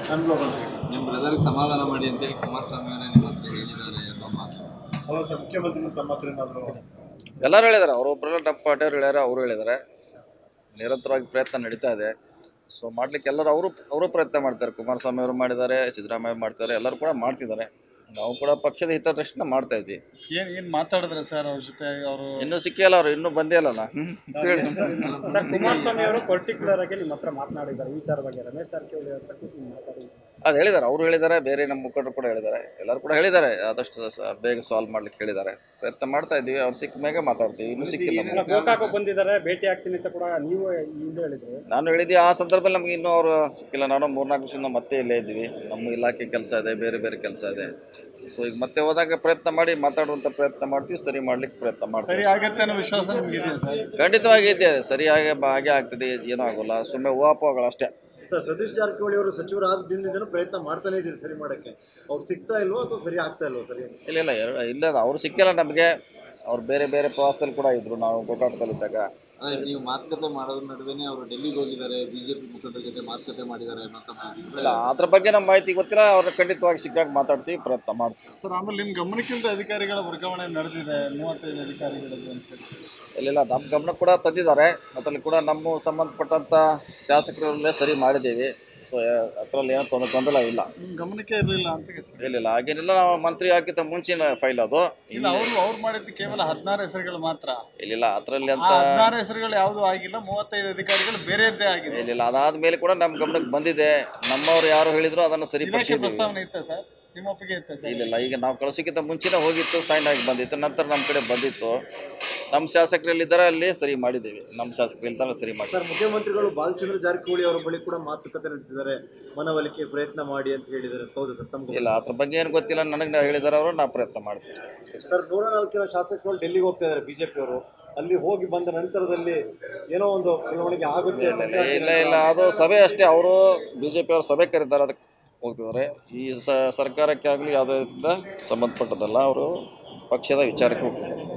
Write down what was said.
ನನ್ನ ಬ್ಲಾಗ್ ಅಂತ ಹೇಳಿ ನಿಮ್ಮ ಬ್ರದರ್ಗೆ ಸಮಾಧಾನ ಮಾಡಿ ಅಂತೇಳಿ ಕುಮಾರಸ್ವಾಮಿ ಅವರೇ ನಿಮ್ಮ ಹತ್ರ ಹೇಳಿದ್ದಾರೆ ಅನ್ನೋ ಮಾತು ಹೌದು ಸರ್ ಮುಖ್ಯಮಂತ್ರಿಗಳು ತಮ್ಮ ಹತ್ರ ಏನಾದರೂ ಎಲ್ಲರೂ ಹೇಳಿದ್ದಾರೆ ಅವರೊಬ್ಬರೆಲ್ಲ ನಮ್ಮ ಪಾರ್ಟಿಯವ್ರು ಹೇಳ್ಯಾರ ಅವರು ಹೇಳಿದ್ದಾರೆ ನಿರಂತರವಾಗಿ ಪ್ರಯತ್ನ ನಡೀತಾ ಇದೆ ಸೊ ಮಾಡ್ಲಿಕ್ಕೆ ಎಲ್ಲರೂ ಅವರು ಅವರು ಪ್ರಯತ್ನ ಮಾಡ್ತಾರೆ ಕುಮಾರಸ್ವಾಮಿ ಅವರು ಮಾಡಿದ್ದಾರೆ ಸಿದ್ದರಾಮಯ್ಯ ಅವ್ರು ಮಾಡ್ತಾರೆ ಎಲ್ಲರೂ ಕೂಡ ಮಾಡ್ತಿದ್ದಾರೆ ನಾವು ಕೂಡ ಪಕ್ಷದ ಹಿತದೃಷ್ಟಿನ ಮಾಡ್ತಾ ಇದ್ವಿ ಏನು ಏನು ಮಾತಾಡಿದ್ರೆ ಸರ್ ಅವ್ರ ಜೊತೆ ಅವರು ಇನ್ನೂ ಸಿಕ್ಕಿಲ್ಲ ಅವರು ಇನ್ನೂ ಬಂದೇ ಇಲ್ಲಲ್ಲ ಕೇಳಿ ಸರ್ ಕುಮಾರಸ್ವಾಮಿ ಅವರು ಪರ್ಟಿಕ್ಯುಲರ್ ಆಗಿ ನಿಮ್ಮ ಹತ್ರ ಮಾತನಾಡಿದ್ದಾರೆ ಈ ವಿಚಾರ ಬಗ್ಗೆ ರಮೇಶ್ ಜಾರಕಿಹೊಳಿ ಅವ್ರ ಹತ್ರ ಕೂತು ಮಾತಾಡಿ ಅದು ಹೇಳಿದ್ದಾರೆ ಅವರು ಹೇಳಿದ್ದಾರೆ ಬೇರೆ ನಮ್ಮ ಮುಖಂಡರು ಕೂಡ ಹೇಳಿದ್ದಾರೆ ಎಲ್ಲರೂ ಕೂಡ ಹೇಳಿದ್ದಾರೆ ಆದಷ್ಟು ಸ- ಬೇಗ ಸಾಲ್ವ್ ಮಾಡ್ಲಿಕ್ಕೆ ಹೇಳಿದ್ದಾರೆ ಪ್ರಯತ್ನ ಮಾಡ್ತಾ ಇದ್ದೀವಿ ಅವ್ರು ಸಿಕ್ಕ ಮೇಲೆ ಮಾತಾಡ್ತೀವಿ ಇನ್ನೂ ಸಿಕ್ಕಿಲ್ಲ ನಮ್ಗೆ. ಗೋಕಾಕ ಬಂದಿದ್ದಾರೆ ಭೇಟಿ ಆಗ್ತೀನಿ ಅಂತ ಕೂಡ ನೀವು ಹಿಂದೆ ಹೇಳಿದ್ರು ನಾನು ಹೇಳಿದ್ದೆ ಆ ಸಂದರ್ಭದಲ್ಲಿ ನಮಗೆ ಇನ್ನೂ ಅವರು ಸಿಕ್ಕಿಲ್ಲ ನಾನು ಮೂರ್ನಾಲ್ಕು ವರ್ಷದಿಂದ ಮತ್ತೆ ಇಲ್ಲೇ ಇದ್ದೀವಿ ನಮ್ಮ ಇಲಾಖೆ ಕೆಲಸ ಇದೆ ಬೇರೆ ಬೇರೆ ಕೆಲಸ ಇದೆ ಸೊ ಈಗ ಮತ್ತೆ ಹೋದಾಗ ಪ್ರಯತ್ನ ಮಾಡಿ ಮಾತಾಡುವಂಥ ಪ್ರಯತ್ನ ಮಾಡ್ತೀವಿ ಸರಿ ಮಾಡ್ಲಿಕ್ಕೆ ಪ್ರಯತ್ನ ಸರಿ ಮಾಡ್ತೀವಿ ಆಗತ್ತೆ ಅನ್ನೋ ವಿಶ್ವಾಸ ನಿಮ್ಗೆ ಇದೆಯಾ ಸರ್ ಖಂಡಿತವಾಗಿ ಇದೆ ಸರಿಯಾಗಿ ಬ- ಹಾಗೆ ಆಗ್ತದೆ ಏನೂ ಆಗೋಲ್ಲ ಸುಮ್ಮನೆ ಊಹಾಪೋಹಗಳು ಅಷ್ಟೇ ಸರ್ ಸತೀಶ್ ಜಾರಕಿಹೊಳಿ ಅವರು ಸಚಿವರಾದ ದಿನದಿಂದನೂ ಪ್ರಯತ್ನ ಮಾಡ್ತಾನೆ ಇದ್ದೀರಿ ಸರಿ ಮಾಡಕ್ಕೆ ಅವ್ರು ಸಿಗ್ತಾ ಇಲ್ವೋ ಅಥವಾ ಸರಿ ಆಗ್ತಾ ಇಲ್ವೋ ಸರಿ ಇಲ್ಲ ಇಲ್ಲ ಎರಡು ಇಲ್ಲ ಅವ್ರು ಸಿಕ್ಕಿಲ್ಲ ನಮಗೆ ಅವ್ರು ಬೇರೆ ಬೇರೆ ಪ್ರವಾಸದಲ್ಲಿ ಕೂಡ ಇದ್ರು ನಾವು ಗೋಕಾಕದಲ್ಲಿದ್ದಾಗ ಅದೇ ನೀವು ಮಾತುಕತೆ ಮಾಡೋದ್ರ ನಡುವೆನೇ ಅವರು ಡೆಲ್ಲಿಗೆ ಹೋಗಿದ್ದಾರೆ ಬಿಜೆಪಿ ಮುಖಂಡರ ಜೊತೆ ಮಾತುಕತೆ ಮಾಡಿದ್ದಾರೆ ಅನ್ನೋ ಮಾಹಿತಿ ಇಲ್ಲ ಅದ್ರ ಬಗ್ಗೆ ನಮ್ಮ ಮಾಹಿತಿ ಗೊತ್ತಿಲ್ಲ ಅವ್ರನ್ನ ಖಂಡಿತವಾಗಿ ಸಿಕ್ಕಾಗ ಮಾತಾಡ್ತೀವಿ ಪ್ರಯತ್ನ ಮಾಡ್ತೀವಿ ಸರ್ ಆಮೇಲೆ ನಿಮ್ಮ ಗಮನಕ್ಕಿಂತ ಅಧಿಕಾರಿಗಳ ವರ್ಗಾವಣೆ ನಡೆದಿದೆ ಮೂವತ್ತೈದು ಅಧಿಕಾರಿಗಳದ್ದು ಅಂತ ಹೇಳಿ ಇಲ್ಲಿಲ್ಲ ನಮ್ಮ ಗಮನ ಕೂಡ ತಂದಿದ್ದಾರೆ ಅದರಲ್ಲಿ ಕೂಡ ನಮ್ಮ ಸಂಬಂಧಪಟ್ಟಂಥ ಶಾಸಕರಲ್ಲೇ ಸರಿ ಮಾಡಿದ್ದೀವಿ ಸೊ ಅದರಲ್ಲಿ ಏನೋ ತೊಂದರೆ ಗೊಂದಲ ಇಲ್ಲ ನಿಮ್ಮ ಗಮನಕ್ಕೆ ಇರಲಿಲ್ಲ ಅಂತ ಸರ್ ಇಲ್ಲಿಲ್ಲ ಹಾಗೇನಿಲ್ಲ ನಾವು ಮಂತ್ರಿ ಹಾಕಿದ ಮುಂಚಿನ ಫೈಲ್ ಅದು ಇಲ್ಲ ಅವರು ಅವ್ರು ಮಾಡಿದ್ದು ಕೇವಲ ಹದಿನಾರು ಹೆಸರುಗಳು ಮಾತ್ರ ಇಲ್ಲಿಲ್ಲ ಅದರಲ್ಲಿ ಆ ಅಂತ ಹದಿನಾರು ಹೆಸರುಗಳು ಯಾವುದೂ ಆಗಿಲ್ಲ ಮೂವತ್ತೈದು ಅಧಿಕಾರಿಗಳು ಬೇರೆಯದ್ದೇ ಆಗಿದೆ ಇಲ್ಲಿಲ್ಲ ಅದಾದ ಕೂಡ ನಮ್ಮ ಗಮನಕ್ಕೆ ಬಂದಿದೆ ನಮ್ಮವ್ರು ಯಾರು ಹೇಳಿದ್ರು ಅದನ್ನು ಇಲಾಖೆ ಸರಿಪಡಿಸಿದ್ದೀವಿ ಪ್ರಸ್ತಾವನೆ ಇತ್ತ ಸರ್ ನಿಮ್ಮ ಒಪ್ಪಿಗೆ ಇತ್ತ ಸರ್ ಇಲ್ಲಿಲ್ಲ ಈಗ ನಾವು ಕಳಿಸೋಕ್ಕಿಂತ ಮುಂಚೆನೇ ಹೋಗಿತ್ತು ಸೈನ್ ಆಗಿ ಬಂದಿತ್ತು ನಂತರ ನಮ್ಮ ಕಡೆ ಬಂದಿತ್ತು ನಮ್ಮ ಶಾಸಕರಲ್ಲಿದ್ದಾರೆ ಅಲ್ಲಿ ಸರಿ ಮಾಡಿದ್ದೀವಿ ನಮ್ಮ ಶಾಸಕರು ಇಲ್ದಾರ ಸರಿ ಮಾಡಿ ಸರ್ ಮುಖ್ಯಮಂತ್ರಿಗಳು ಬಾಲಚಂದ್ರ ಜಾರಕಿಹೊಳಿ ಅವರ ಬಳಿ ಕೂಡ ಮಾತುಕತೆ ನಡೆಸಿದ್ದಾರೆ ಮನವೊಲಿಕೆ ಪ್ರಯತ್ನ ಮಾಡಿ ಅಂತ ಹೇಳಿದ್ದಾರೆ ಹೌದು ಸರ್ ತಮ್ಗೆ ಇಲ್ಲ ಅದ್ರ ಬಗ್ಗೆ ಏನು ಗೊತ್ತಿಲ್ಲ ನನಗೆ ಹೇಳಿದಾರೆ ಅವರು ನಾವು ಪ್ರಯತ್ನ ಮಾಡ್ತೀವಿ ಅಷ್ಟೇ. ಸರ್ ನೂರ ನಾಲ್ಕು ಜನ ಶಾಸಕರು ಡೆಲ್ಲಿಗೆ ಹೋಗ್ತಾ ಇದ್ದಾರೆ ಬಿಜೆಪಿ ಅವರು ಅಲ್ಲಿ ಹೋಗಿ ಬಂದ ನಂತರದಲ್ಲಿ ಏನೋ ಒಂದು ಬೆಳವಣಿಗೆ ಆಗುತ್ತೆ ಇಲ್ಲ ಇಲ್ಲ ಇಲ್ಲ ಅದು ಸಭೆ ಅಷ್ಟೇ ಅವರು ಬಿ ಜೆ ಪಿ ಅವರು ಸಭೆ ಕರೀತಾರೆ ಅದಕ್ಕೆ ಹೋಗ್ತಿದ್ದಾರೆ ಈ ಸ ಸರ್ಕಾರಕ್ಕೆ ಆಗಲಿ ಯಾವುದೇ ಸಂಬಂಧಪಟ್ಟದಲ್ಲ ಅವರು ಪಕ್ಷದ ವಿಚಾರಕ್ಕೆ ಹೋಗ್ತಿದ್ದಾರೆ